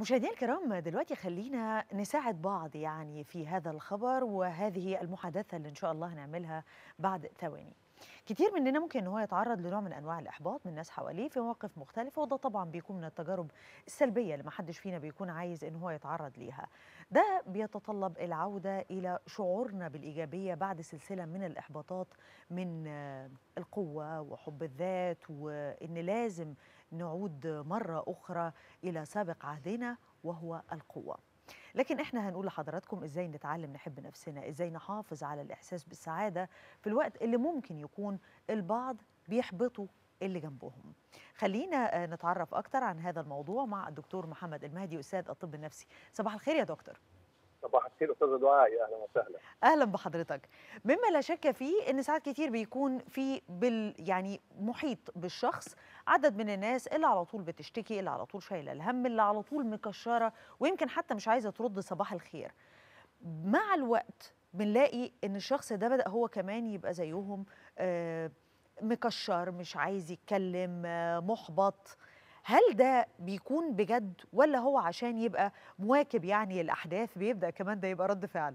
مشاهدينا الكرام دلوقتي خلينا نساعد بعض يعني في هذا الخبر وهذه المحادثة اللي إن شاء الله هنعملها بعد ثواني كتير مننا ممكن ان هو يتعرض لنوع من انواع الاحباط من ناس حواليه في مواقف مختلفه وده طبعا بيكون من التجارب السلبيه اللي ما حدش فينا بيكون عايز ان هو يتعرض ليها ده بيتطلب العوده الى شعورنا بالايجابيه بعد سلسله من الاحباطات من آه، القوه وحب الذات وان لازم نعود مره اخرى الى سابق عهدنا وهو القوه لكن احنا هنقول لحضراتكم ازاي نتعلم نحب نفسنا ازاي نحافظ على الاحساس بالسعاده في الوقت اللي ممكن يكون البعض بيحبطوا اللي جنبهم خلينا آه، نتعرف اكتر عن هذا الموضوع مع الدكتور محمد المهدي استاذ الطب النفسي صباح الخير يا دكتور صباح الخير استاذه دعاء يا اهلا وسهلا اهلا بحضرتك مما لا شك فيه ان ساعات كتير بيكون في بال يعني محيط بالشخص عدد من الناس اللي على طول بتشتكي اللي على طول شايله الهم اللي على طول مكشره ويمكن حتى مش عايزه ترد صباح الخير مع الوقت بنلاقي ان الشخص ده بدا هو كمان يبقى زيهم آه، مكشر مش عايز يتكلم آه، محبط هل ده بيكون بجد ولا هو عشان يبقى مواكب يعني الاحداث بيبدا كمان ده يبقى رد فعله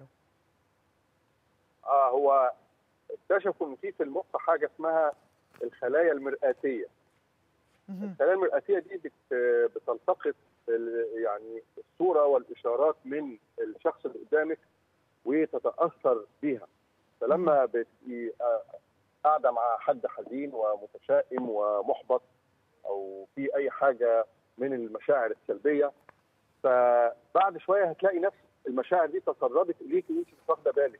اه هو اكتشفوا ان في في المخ حاجه اسمها الخلايا المرآتيه مهم. الخلايا المرآتيه دي بت بتلتقط ال- يعني الصوره والاشارات من الشخص اللي قدامك وتتاثر بيها فلما بتبقي آه، قاعده مع حد حزين ومتشائم ومحبط او في اي حاجه من المشاعر السلبيه فبعد شويه هتلاقي نفس المشاعر دي تسربت اليكي وانت مش واخده بالك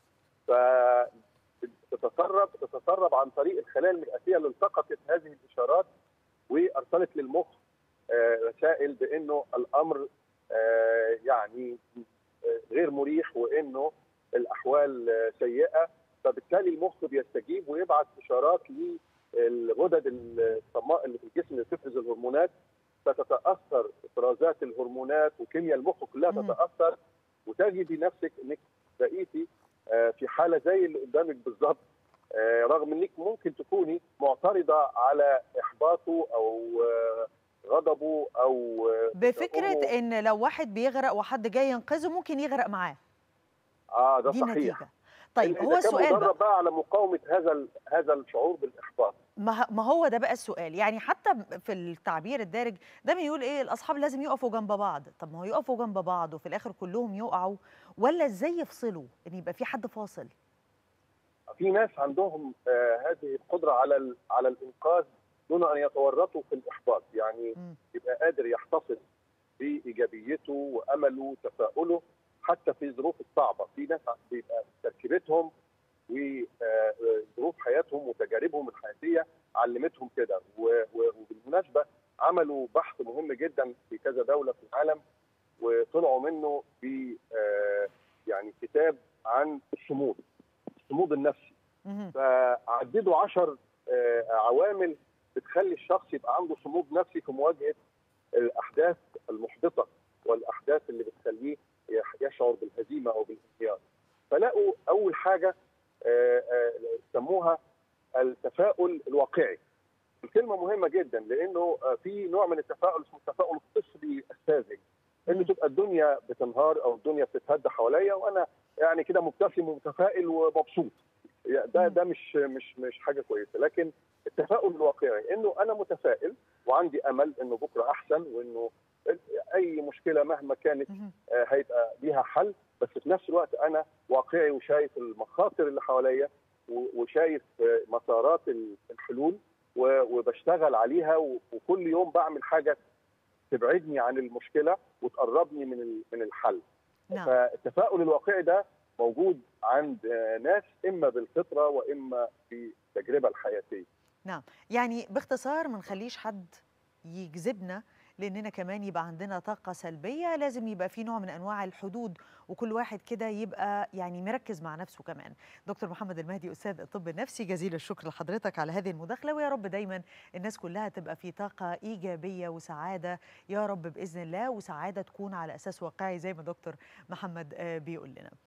فتتسرب تتسرب عن طريق الخلايا المرئتيه اللي التقطت هذه الاشارات وارسلت للمخ آه، رسائل بانه الامر آه، يعني آه، غير مريح وانه الاحوال آه، سيئه فبالتالي المخ بيستجيب ويبعث اشارات للغدد الصماء اللي في الجسم اللي بتفرز الهرمونات فتتاثر افرازات الهرمونات وكيمياء المخ كلها مم. تتاثر وتجدي نفسك انك بقيتي آه، في حاله زي اللي قدامك بالظبط آه، رغم انك ممكن تكوني معترضه على احباطه او آه، غضبه او آه، بفكره أمه. ان لو واحد بيغرق وحد جاي ينقذه ممكن يغرق معاه اه ده دي صحيح النتيجه طيب إذا هو كان السؤال بقى مدرب بقى على مقاومه هذا ال- هذا الشعور بالاحباط ما ه- ما هو ده بقى السؤال يعني حتى في التعبير الدارج دايما يقول ايه الاصحاب لازم يقفوا جنب بعض طب ما هو يقفوا جنب بعض وفي الاخر كلهم يقعوا ولا ازاي يفصلوا ان يبقى في حد فاصل في ناس عندهم آه هذه القدره على ال- على الانقاذ دون ان يتورطوا في الاحباط يعني مم. يبقى قادر يحتفظ بايجابيته وامله وتفاؤله حتى في الظروف الصعبه في ناس بيبقى تركيبتهم وظروف حياتهم وتجاربهم الحياتيه علمتهم كده و- و- وبالمناسبه عملوا بحث مهم جدا في كذا دوله في العالم وطلعوا منه ب آه، يعني كتاب عن الصمود الصمود النفسي مهم. فعددوا عشر آه، عوامل بتخلي الشخص يبقى عنده صمود نفسي في مواجهه الاحداث المحبطه والاحداث اللي بتخليه يح- يشعر بالهزيمه او بالانهيار. فلقوا اول حاجه آه، آه، سموها التفاؤل الواقعي. الكلمه مهمه جدا لانه آه، في نوع من التفاؤل اسمه التفاؤل الطفلي الساذج. انه تبقى الدنيا بتنهار او الدنيا بتتهدى حواليا وانا يعني كده مبتسم ومتفائل ومبسوط. يعني ده مم. ده مش مش مش حاجه كويسه لكن التفاؤل الواقعي انه انا متفائل وعندي امل انه بكره احسن وانه اي مشكله مهما كانت مهم. آه، هيبقى ليها حل بس في نفس الوقت انا واقعي وشايف المخاطر اللي حواليا و- وشايف آه، مسارات ال- الحلول و- وبشتغل عليها و- وكل يوم بعمل حاجه تبعدني عن المشكله وتقربني من ال- من الحل نعم فالتفاؤل الواقعي ده موجود عند آه، ناس اما بالفطره واما بالتجربه الحياتيه نعم يعني باختصار ما نخليش حد يجذبنا لاننا كمان يبقى عندنا طاقه سلبيه لازم يبقى في نوع من انواع الحدود وكل واحد كده يبقى يعني مركز مع نفسه كمان دكتور محمد المهدي استاذ الطب النفسي جزيل الشكر لحضرتك على هذه المداخله ويا رب دايما الناس كلها تبقى في طاقه ايجابيه وسعاده يا رب باذن الله وسعاده تكون على اساس واقعي زي ما دكتور محمد آه، بيقول لنا